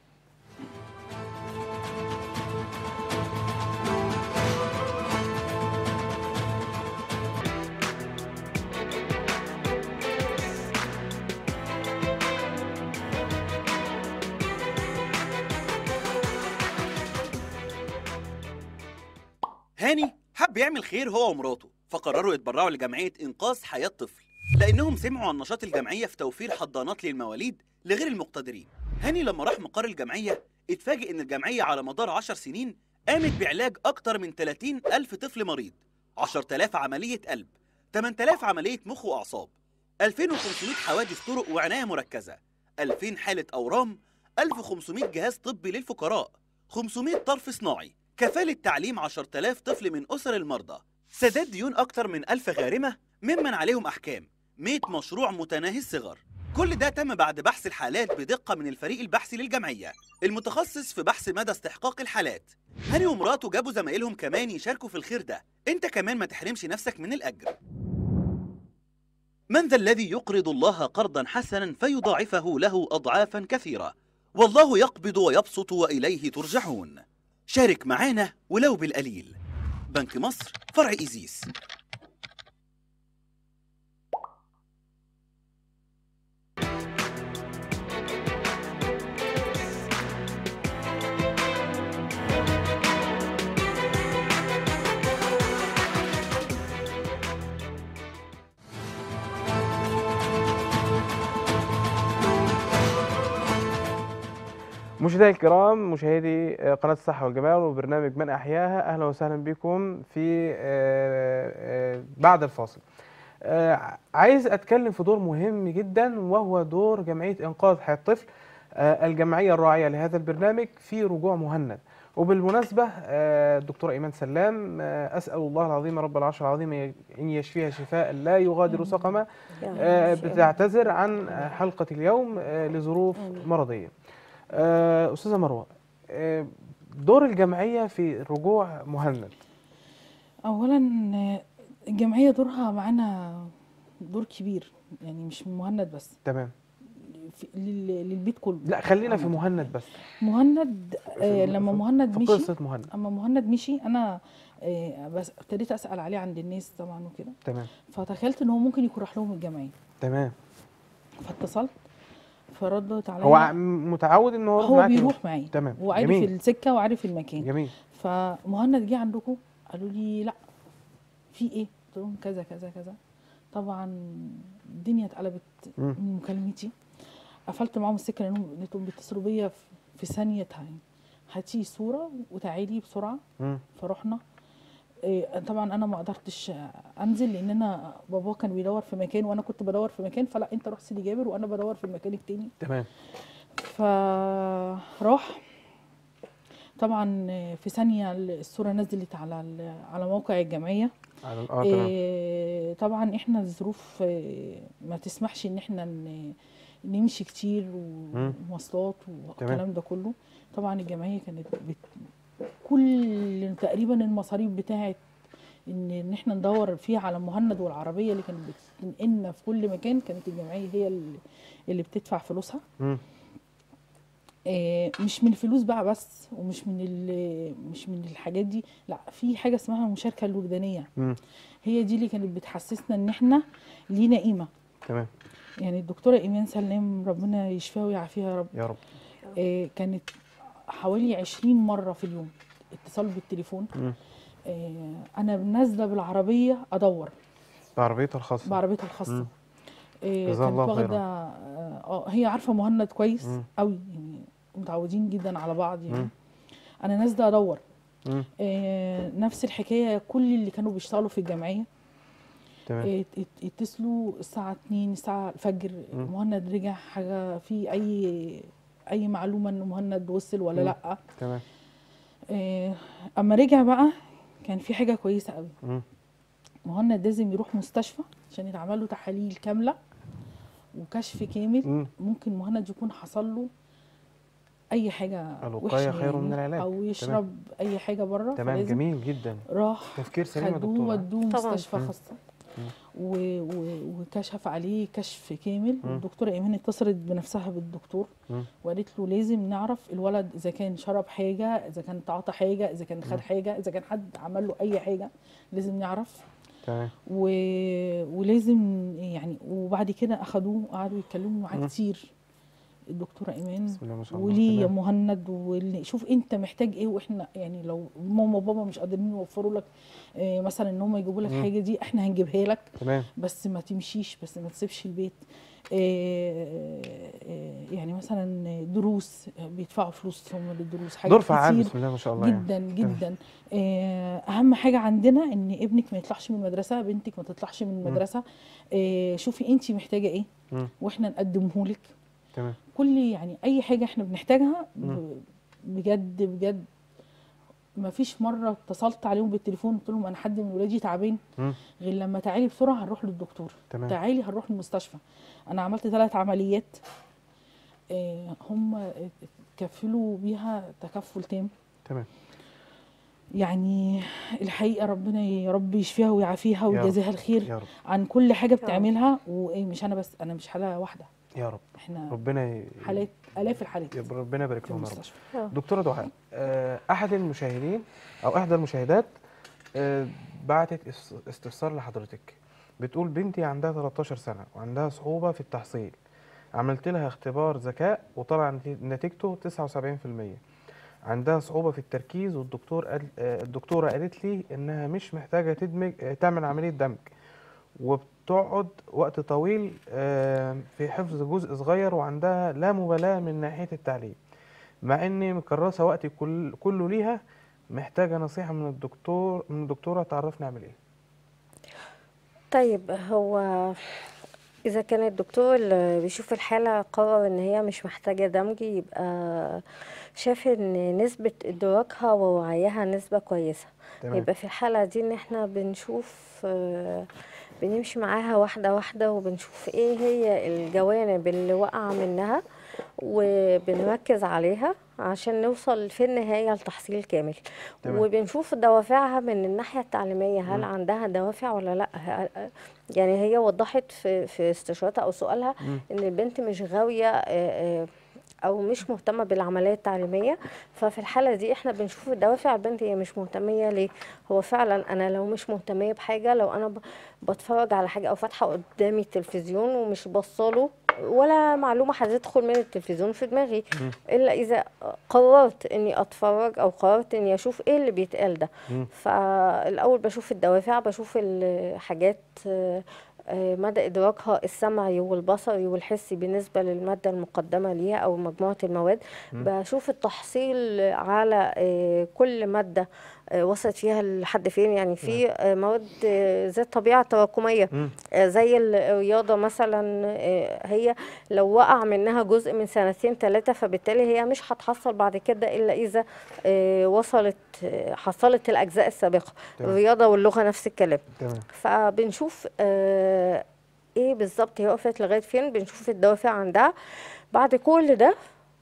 هاني حب يعمل خير هو ومراته فقرروا يتبرعوا لجمعية إنقاذ حياة طفل لأنهم سمعوا عن نشاط الجمعية في توفير حضانات للمواليد لغير المقتدرين هاني لما راح مقر الجمعية اتفاجئ إن الجمعية على مدار 10 سنين قامت بعلاج أكتر من 30 ألف طفل مريض 10000 عملية قلب 8000 عملية مخ وأعصاب 2500 حوادث طرق وعناية مركزة 2000 حالة أورام 1500 جهاز طبي للفقراء 500 طرف صناعي كفالة تعليم 10000 طفل من أسر المرضى سداد ديون أكتر من 1000 غارمة ممن عليهم أحكام 100 مشروع متناهي الصغر كل ده تم بعد بحث الحالات بدقة من الفريق البحثي للجمعية المتخصص في بحث مدى استحقاق الحالات هاني ومراته جابوا زمايلهم كمان يشاركوا في الخير ده انت كمان ما تحرمش نفسك من الأجر من ذا الذي يقرض الله قرضا حسنا فيضاعفه له أضعافا كثيرة والله يقبض ويبسط وإليه ترجعون شارك معانا ولو بالقليل بنك مصر فرع إيزيس مشاهدينا الكرام مشاهدي آه، قناة الصحة والجمال وبرنامج من أحياها أهلا وسهلا بكم في آه، آه، بعد الفاصل آه، عايز اتكلم في دور مهم جدا وهو دور جمعيه انقاذ حياه الطفل آه، الجمعيه الراعيه لهذا البرنامج في رجوع مهند وبالمناسبه آه، الدكتوره ايمان سلام آه، اسال الله العظيم رب العرش العظيم ان يشفيها شفاء لا يغادر سقما آه، بتعتذر عن آه، حلقه اليوم آه، لظروف مرضيه آه، استاذه مروه آه، دور الجمعيه في رجوع مهند اولا آه، الجمعيه دورها معانا دور كبير يعني مش من مهند بس تمام في لل- للبيت كله لا خلينا في مهند بس مهند آه لما في- مهند في مشي قصه مهند اما مهند مشي انا آه بس ابتديت اسال عليه عند الناس طبعا وكده تمام فتخيلت ان هو ممكن يكون راح لهم الجمعيه تمام فاتصلت فردت عليا هو عم- متعود ان هو يروح هو معاك بيروح معايا تمام وعارف جميل السكه وعارف المكان جميل فمهند جه عندكم قالوا لي لا في ايه قلت لهم كذا كذا كذا طبعا الدنيا اتقلبت مم. من مكالمتي قفلت معاهم السكه لانهم لقيتهم بيتصلوا بيا في- في ثانيه يعني هاتي صوره وتعالي بسرعه مم. فرحنا إيه، طبعا انا ما قدرتش انزل لان انا بابا كان بيدور في مكان وانا كنت بدور في مكان فلا انت روح سيدي جابر وانا بدور في المكان التاني تمام فراح طبعا في ثانيه الصوره نزلت على ال- على موقع الجمعيه على اه تمام إيه طبعا احنا الظروف إيه، ما تسمحش ان احنا ن- نمشي كتير مم. ومواصلات والكلام ده كله طبعا الجمعيه كانت بت... كل تقريبا المصاريف بتاعت ان ان احنا ندور فيها على مهند والعربيه اللي كانت بتنقلنا في كل مكان كانت الجمعيه هي اللي, اللي بتدفع فلوسها مم. آه، مش من الفلوس بقى بس ومش من ال- مش من الحاجات دي لا في حاجه اسمها المشاركه الوجدانيه مم. هي دي اللي كانت بتحسسنا ان احنا لينا قيمه تمام يعني الدكتوره ايمان سلام ربنا يشفيها ويعافيها يا رب يا رب آه، كانت حوالي 20 مره في اليوم اتصال بالتليفون مم. آه، انا نازله بالعربيه ادور بعربيتها الخاصه بعربيتها الخاصه مم. آه، جزاها كانت الله واخده خيرا. اه آه، هي عارفه مهند كويس مم. قوي يعني متعودين جدا على بعض يعني مم. انا نازله ادور مم. آه نفس الحكايه كل اللي كانوا بيشتغلوا في الجمعيه تمام آه، ات- يتصلوا الساعه 2 الساعه الفجر مم. مهند رجع حاجه في اي اي معلومه ان مهند وصل ولا مم. لا تمام آه اما رجع بقى كان في حاجه كويسه قوي مم. مهند لازم يروح مستشفى عشان يتعمل له تحاليل كامله وكشف كامل مم. ممكن مهند يكون حصل له اي حاجه الوقاية وحشه خير من يعني العلاج. او تمام. يشرب اي حاجه بره تمام فلازم جميل جدا راح تفكير سليم يا خدوه دكتور ودوه طبعاً. مستشفى مم. خاصه و... و... وكشف عليه كشف كامل مم. والدكتوره ايمان اتصلت بنفسها بالدكتور مم. وقالت له لازم نعرف الولد اذا كان شرب حاجه اذا كان تعاطى حاجه اذا كان مم. خد حاجه اذا كان حد عمل له اي حاجه لازم نعرف تمام و... ولازم يعني وبعد كده اخدوه وقعدوا يتكلموا معاه مم. كتير الدكتوره ايمان بسم الله ما شاء الله وليه يا تمام. مهند واللي شوف انت محتاج ايه واحنا يعني لو ماما وبابا مش قادرين يوفروا لك آه، مثلا ان هم يجيبوا لك مم. حاجه دي احنا هنجيبها لك تمام بس ما تمشيش بس ما تسيبش البيت آه، آه، يعني مثلا دروس بيدفعوا فلوس هم للدروس حاجات دور فعال كتير بسم الله ما شاء الله يعني. جدا جدا آه، اهم حاجه عندنا ان ابنك ما يطلعش من المدرسه بنتك ما تطلعش من المدرسه آه، شوفي انت محتاجه ايه مم. واحنا نقدمه لك تمام كل يعني اي حاجه احنا بنحتاجها ب- مم. بجد بجد ما فيش مره اتصلت عليهم بالتليفون قلت لهم انا حد من ولادي تعبان مم. غير لما تعالي بسرعه هنروح للدكتور تمام تعالي هنروح المستشفى انا عملت ثلاث عمليات آه، هم كفلوا بيها تكفل تام تمام يعني الحقيقه ربنا يا رب يشفيها ويعافيها رب. ويجازيها الخير يا رب عن كل حاجه بتعملها وايه مش انا بس انا مش حاله واحده يا رب احنا ربنا ي... حالات الاف الحالات يب- ربنا يبارك في لهم يا رب المستشفى دكتورة دعاء آه، أحد المشاهدين أو إحدى المشاهدات آه، بعتت اس- استفسار لحضرتك بتقول بنتي عندها 13 سنة وعندها صعوبة في التحصيل عملت لها اختبار ذكاء وطلع نتي- نتيجته 79% عندها صعوبة في التركيز والدكتور قال آه، الدكتورة قالت لي إنها مش محتاجة تدمج آه، تعمل عملية دمج وبتقعد وقت طويل آه، في حفظ جزء صغير وعندها لا مبالاة من ناحية التعليم مع اني مكرسه وقتي كل كله ليها محتاجه نصيحه من الدكتور من الدكتوره تعرفني اعمل ايه طيب هو إذا كان الدكتور اللي بيشوف الحالة قرر إن هي مش محتاجة دمج يبقى شاف إن نسبة إدراكها ووعيها نسبة كويسة تمام. يبقى في الحالة دي إن إحنا بنشوف آه، بنمشي معاها واحدة واحدة وبنشوف إيه هي الجوانب اللي واقعة منها وبنركز عليها عشان نوصل في النهاية لتحصيل كامل تمام. وبنشوف دوافعها من الناحية التعليمية هل عندها دوافع ولا لا ه- يعني هي وضحت في في استشارتها او سؤالها ان البنت مش غاوية آه، آه، او مش مهتمه بالعمليه التعليميه ففي الحاله دي احنا بنشوف الدوافع البنت هي مش مهتميه ليه هو فعلا انا لو مش مهتميه بحاجه لو انا ب- بتفرج على حاجه او فاتحه قدامي التلفزيون ومش بصاله ولا معلومه هتدخل من التلفزيون في دماغي الا اذا قررت اني اتفرج او قررت اني اشوف ايه اللي بيتقال ده فالاول بشوف الدوافع بشوف الحاجات آه، آه، مدى إدراكها السمعي والبصري والحسي بالنسبة للمادة المقدمة ليها أو مجموعة المواد بشوف التحصيل على آه، كل مادة آه، وصلت فيها لحد فين يعني في آه، مواد آه، ذات طبيعة تراكمية آه، زي الرياضة مثلا آه، هي لو وقع منها جزء من سنتين ثلاثة فبالتالي هي مش هتحصل بعد كده إلا إذا آه، وصلت آه، حصلت الأجزاء السابقة تمام. الرياضة واللغة نفس الكلام تمام فبنشوف آه ايه بالظبط هي وقفت لغايه فين بنشوف الدوافع عندها بعد كل ده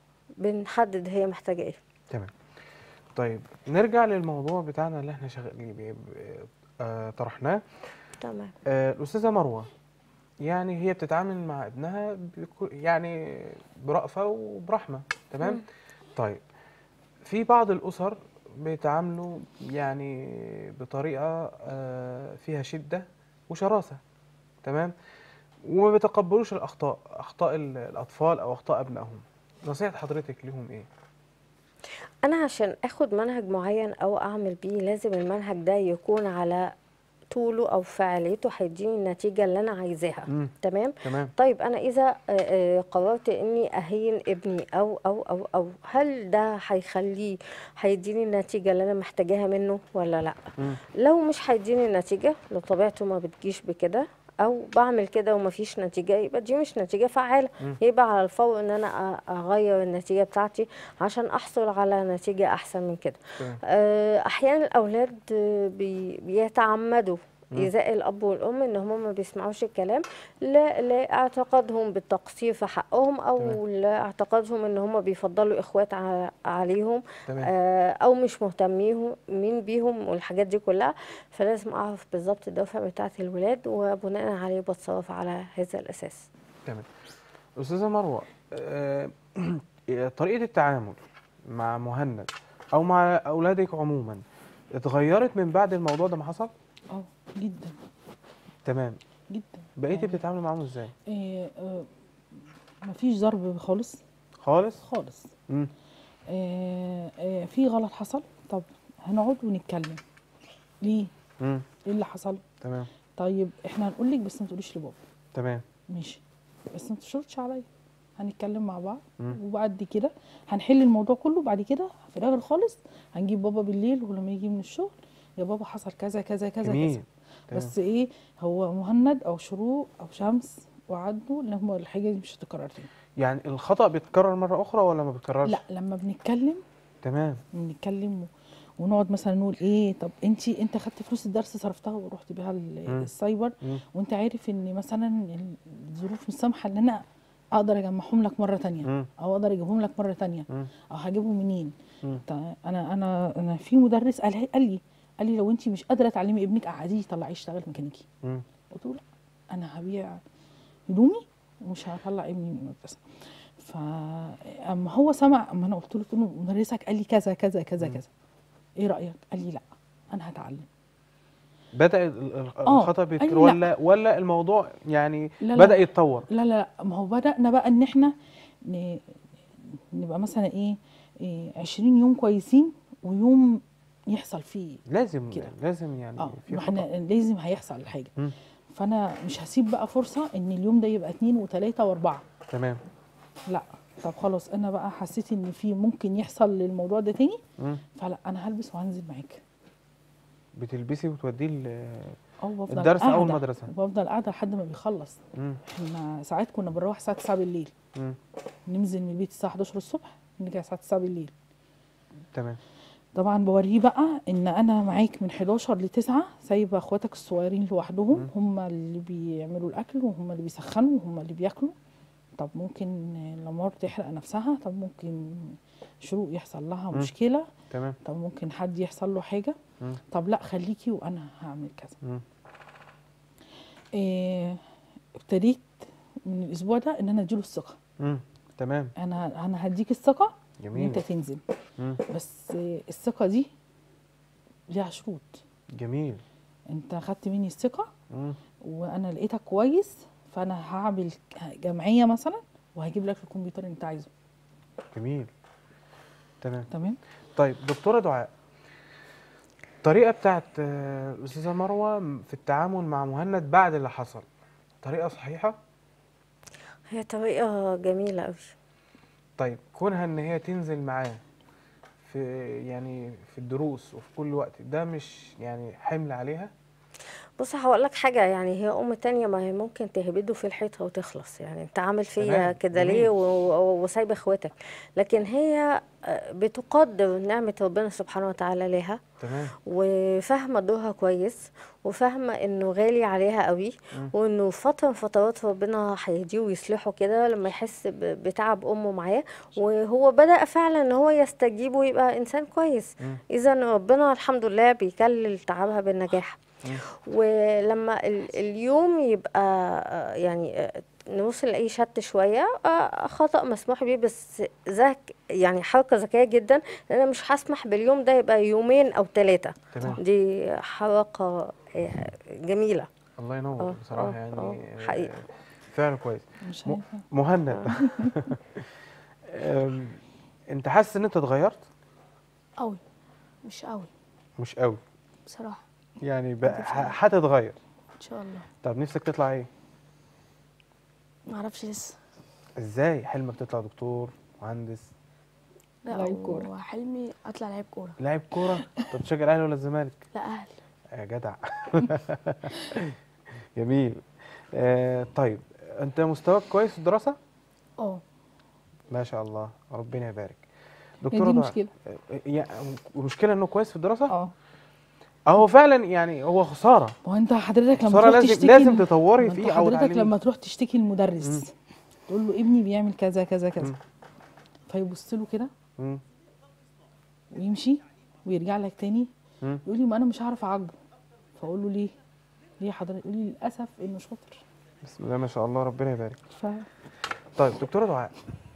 بنحدد هي محتاجه ايه تمام طيب نرجع للموضوع بتاعنا اللي احنا شغالين آه طرحناه تمام آه الأستاذة مروة يعني هي بتتعامل مع ابنها بكو يعني برأفة وبرحمة تمام طيب في بعض الأسر بيتعاملوا يعني بطريقة آه فيها شدة وشراسة تمام وما بيتقبلوش الأخطاء أخطاء ال- الأطفال أو أخطاء أبنائهم نصيحة حضرتك لهم إيه؟ انا عشان اخد منهج معين او اعمل بيه لازم المنهج ده يكون على طوله او فعاليته هيديني النتيجه اللي انا عايزاها مم. تمام تمام طيب انا اذا آه، آه، قررت اني اهين ابني او او او او هل ده هيخليه هيديني النتيجه اللي انا محتاجاها منه ولا لا مم. لو مش هيديني النتيجه لو طبيعته ما بتجيش بكده او بعمل كده ومفيش نتيجه يبقى دي مش نتيجه فعاله يبقى على الفور ان انا أ- اغير النتيجه بتاعتي عشان احصل على نتيجه احسن من كده تمام. آه، احيانا الاولاد آه، بي- بيتعمدوا إيذاء الأب والأم إن هم ما بيسمعوش الكلام لا- لاعتقادهم بالتقصير في حقهم أو تمام. لاعتقادهم إن هم بيفضلوا إخوات ع- عليهم تمام. آه، أو مش مهتمين مين بيهم والحاجات دي كلها فلازم أعرف بالظبط الدوافع بتاعة الولاد وبناء عليه بتصرف على هذا الأساس تمام أستاذة مروة آه، طريقة التعامل مع مهند أو مع أولادك عموما اتغيرت من بعد الموضوع ده ما حصل؟ اه جدا تمام جدا بقيتي يعني بتتعاملي معاهم ازاي؟ إيه آه مفيش ضرب خالص خالص؟ خالص مم. آه آه في غلط حصل طب هنقعد ونتكلم ليه مم. ايه اللي حصل تمام طيب احنا هنقول لك بس ما تقوليش لبابا تمام ماشي بس ما تشرطش عليا هنتكلم مع بعض مم. وبعد كده هنحل الموضوع كله بعد كده في الاخر خالص هنجيب بابا بالليل ولما يجي من الشغل يا بابا حصل كذا كذا كذا جميل كذا تمام. بس ايه هو مهند او شروق او شمس وعدوا ان هم الحاجه دي مش هتتكرر تاني يعني الخطأ بيتكرر مرة أخرى ولا ما بيتكررش؟ لا لما بنتكلم تمام بنتكلم و- ونقعد مثلا نقول ايه طب انت انت خدت فلوس الدرس صرفتها ورحت بيها ال- مم. السايبر مم. وانت عارف ان مثلا الظروف مش سامحه ان انا اقدر اجمعهم لك مره تانية مم. او اقدر اجيبهم لك مره تانية مم. او هجيبهم منين مم. تا- انا انا انا في مدرس قال قال لي قال لي لو انت مش قادره تعلمي ابنك قعديه طلعيه يشتغل ميكانيكي مم. قلت له لا انا هبيع هدومي ومش هطلع ابني من المدرسه فاما هو سمع اما انا قلت له قلت له مدرسك قال لي كذا كذا كذا كذا ايه رايك قال لي لا انا هتعلم بدأ ال- ال- آه، الخطأ أي بيتكرر لا. ولا ولا الموضوع يعني لا، لا. بدأ يتطور؟ لا لا لا ما هو بدأنا بقى ان احنا ن- نبقى مثلا ايه, إيه 20 يوم كويسين ويوم يحصل فيه لازم كده. لازم يعني اه في ما خطأ احنا لازم هيحصل الحاجه مم. فانا مش هسيب بقى فرصه ان اليوم ده يبقى اتنين وتلاته واربعه تمام لا طب خلاص انا بقى حسيت ان في ممكن يحصل للموضوع ده تاني مم. فلا انا هلبس وهنزل معاك بتلبسي وتوديه ال- اه بفضل الدرس او قاعدة. المدرسه بفضل قاعده لحد ما بيخلص مم. احنا ساعات كنا بنروح الساعه 9 بالليل مم. ننزل من البيت الساعه 11 الصبح نرجع الساعه 9 بالليل تمام طبعا بوريه بقى ان انا معاك من 11 ل 9 سايبه اخواتك الصغيرين لوحدهم هم اللي بيعملوا الاكل وهم اللي بيسخنوا وهم اللي بياكلوا طب ممكن لمار تحرق نفسها طب ممكن شروق يحصل لها مم. مشكله تمام طب ممكن حد يحصل له حاجه مم. طب لا خليكي وانا هعمل كذا مم. إيه ابتديت من الاسبوع ده ان انا اديله الثقه مم. تمام انا انا هديك الثقه ان جميل انت تنزل مم. بس آه، الثقه دي ليها شروط جميل انت خدت مني الثقه مم. وانا لقيتك كويس فانا هعمل جمعيه مثلا وهجيب لك الكمبيوتر اللي انت عايزه جميل تمام تمام طيب دكتوره دعاء الطريقه بتاعت آه، الاستاذه مروه في التعامل مع مهند بعد اللي حصل طريقه صحيحه هي طريقة جميلة قوي طيب كونها ان هي تنزل معاه في يعني في الدروس وفي كل وقت ده مش يعني حمل عليها بص هقول لك حاجة يعني هي أم تانية ما هي ممكن تهبده في الحيطة وتخلص يعني أنت عامل فيا تمام، كده جميل. ليه و- و- وسايبة إخواتك لكن هي آه، بتقدر نعمة ربنا سبحانه وتعالى ليها تمام وفاهمة دورها كويس وفاهمة إنه غالي عليها قوي مم. وإنه فترة من فترات ربنا هيهديه ويصلحه كده لما يحس ب- بتعب أمه معاه وهو بدأ فعلا إن هو يستجيب ويبقى إنسان كويس مم. إذا ربنا الحمد لله بيكلل تعبها بالنجاح مم. ولما ال- اليوم يبقى آه، يعني آه، نوصل لأي شت شوية آه، خطأ مسموح بيه بس ذاك يعني حركة ذكية جدا لأن أنا مش هسمح باليوم ده يبقى يومين أو ثلاثة تمام دي حركة آه، جميلة الله ينور آه، بصراحه آه، يعني آه، آه، حقيقة. فعلا كويس مش م- عارفه مهند أم، انت حاسس ان انت اتغيرت قوي مش قوي مش قوي بصراحه يعني بقى ه- هتتغير ان شاء الله طب نفسك تطلع ايه ما اعرفش لسه ازاي حلمك تطلع دكتور مهندس لا لعيب كورة. هو حلمي اطلع لعيب كوره لاعب كوره طب تشجع الاهلي ولا الزمالك لا اهل يا جدع جميل آه طيب انت مستواك كويس في الدراسه اه ما شاء الله ربنا يبارك هي دكتوره دي دعاء، مشكله آه، يعني المشكله انه كويس في الدراسه اه هو فعلا يعني هو خساره ما هو انت حضرتك لما خساره تروح لازم تشتكي لازم ل- تطوري ما انت فيه او حضرتك تعلميه لما تروح تشتكي مم. المدرس تقول له ابني بيعمل كذا كذا كذا مم. فيبص له كده مم. ويمشي ويرجع لك تاني مم. يقول لي ما انا مش هعرف اعاقبه فاقول له ليه ليه حضرتك يقول لي للاسف انه شاطر بسم الله ما شاء الله ربنا يبارك ف طيب دكتوره دعاء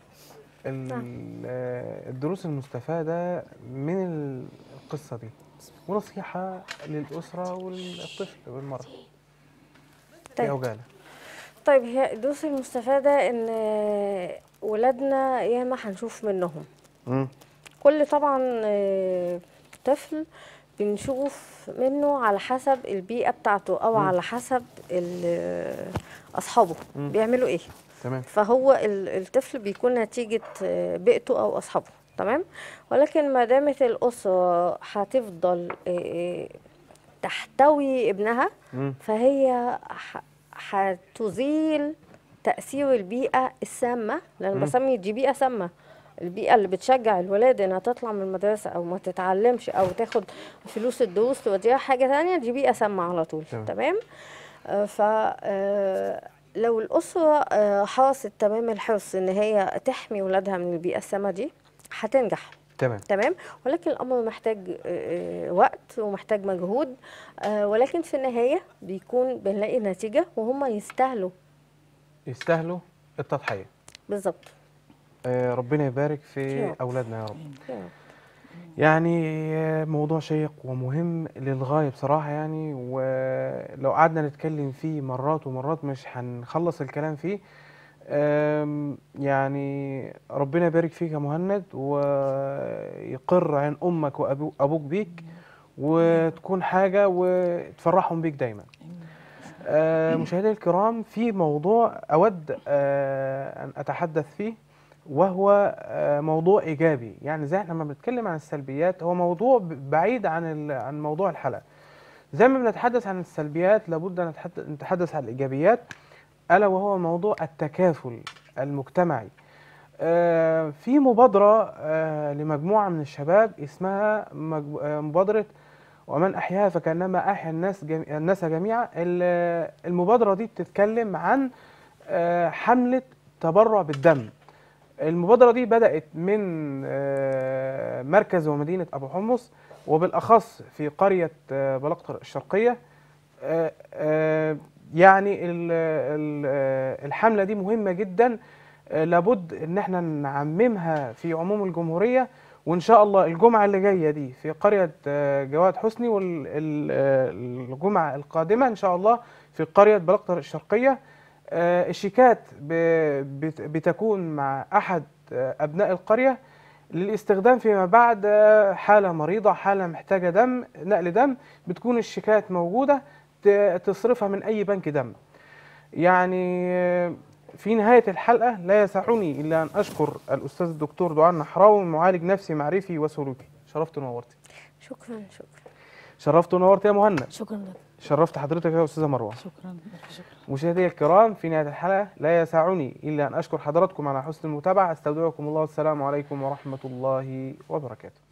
ال- آه، الدروس المستفاده من ال- القصه دي ونصيحه للاسره والطفل بالمره طيب. يا عجاله طيب هي الدروس المستفادة إن آه، ولادنا ياما هنشوف منهم مم. كل طبعا آه، طفل بنشوف منه على حسب البيئة بتاعته أو مم. على حسب ال- آه، أصحابه مم. بيعملوا إيه تمام فهو ال- الطفل بيكون نتيجة آه، بيئته أو أصحابه تمام ولكن ما دامت الأسرة هتفضل آه، آه، تحتوي ابنها مم. فهي ح- هتزيل تأثير البيئة السامة لأن مم. بسمي دي بيئة سامة البيئة اللي بتشجع الولاد انها تطلع من المدرسة او ما تتعلمش او تاخد فلوس الدروس توديها حاجة تانية دي بيئة سامة على طول تمام. تمام آه، ف آه، لو الأسرة آه، حرصت تمام الحرص ان هي تحمي ولادها من البيئة السامة دي هتنجح تمام تمام ولكن الامر محتاج آه، آه، وقت ومحتاج مجهود آه، ولكن في النهايه بيكون بنلاقي نتيجه وهم يستاهلوا يستاهلوا التضحيه بالظبط آه، ربنا يبارك يا في رب. اولادنا يا رب يا رب. يعني آه، موضوع شيق ومهم للغايه بصراحه يعني ولو قعدنا نتكلم فيه مرات ومرات مش هنخلص الكلام فيه آم، يعني ربنا يبارك فيك يا مهند ويقر عين امك وابوك بيك وتكون حاجه وتفرحهم بيك دايما آه، مشاهدينا الكرام في موضوع أود آه، أن أتحدث فيه وهو آه، موضوع إيجابي يعني زي احنا لما بنتكلم عن السلبيات هو موضوع ب- بعيد عن ال- عن موضوع الحلقة زي ما بنتحدث عن السلبيات لابد ان نتحد- نتحدث عن الايجابيات الا وهو موضوع التكافل المجتمعي آه، في مبادرة آه، لمجموعة من الشباب اسمها مجب- آه، مبادرة ومن أحياها فكأنما أحيا الناس جمي... الناس جميعا ال- المبادرة دي بتتكلم عن آه، حملة تبرع بالدم المبادرة دي بدأت من آه، مركز ومدينة أبو حمص وبالأخص في قرية آه، بلقطر الشرقية آه، آه، يعني ال- ال- آه، الحملة دي مهمة جدا آه، لابد ان احنا نعممها في عموم الجمهورية وان شاء الله الجمعة اللي جاية دي في قرية آه، جواد حسني والجمعة القادمة ان شاء الله في قرية بلقطر الشرقية آه، الشيكات ب- بت- بتكون مع احد آه، ابناء القرية للاستخدام فيما بعد آه، حالة مريضة حالة محتاجة دم نقل دم بتكون الشيكات موجودة ت- تصرفها من أي بنك دم يعني آه، في نهاية الحلقة لا يسعني إلا أن أشكر الأستاذ الدكتور دعاء النحراوي معالج نفسي معرفي وسلوكي شرفت ونورتي شكرا شكرا شرفت ونورت يا مهند شكرا لك شرفت حضرتك يا أستاذة مروة شكرا ألف شكرا مشاهدي الكرام في نهاية الحلقة لا يسعني إلا أن أشكر حضراتكم على حسن المتابعة أستودعكم الله والسلام عليكم ورحمة الله وبركاته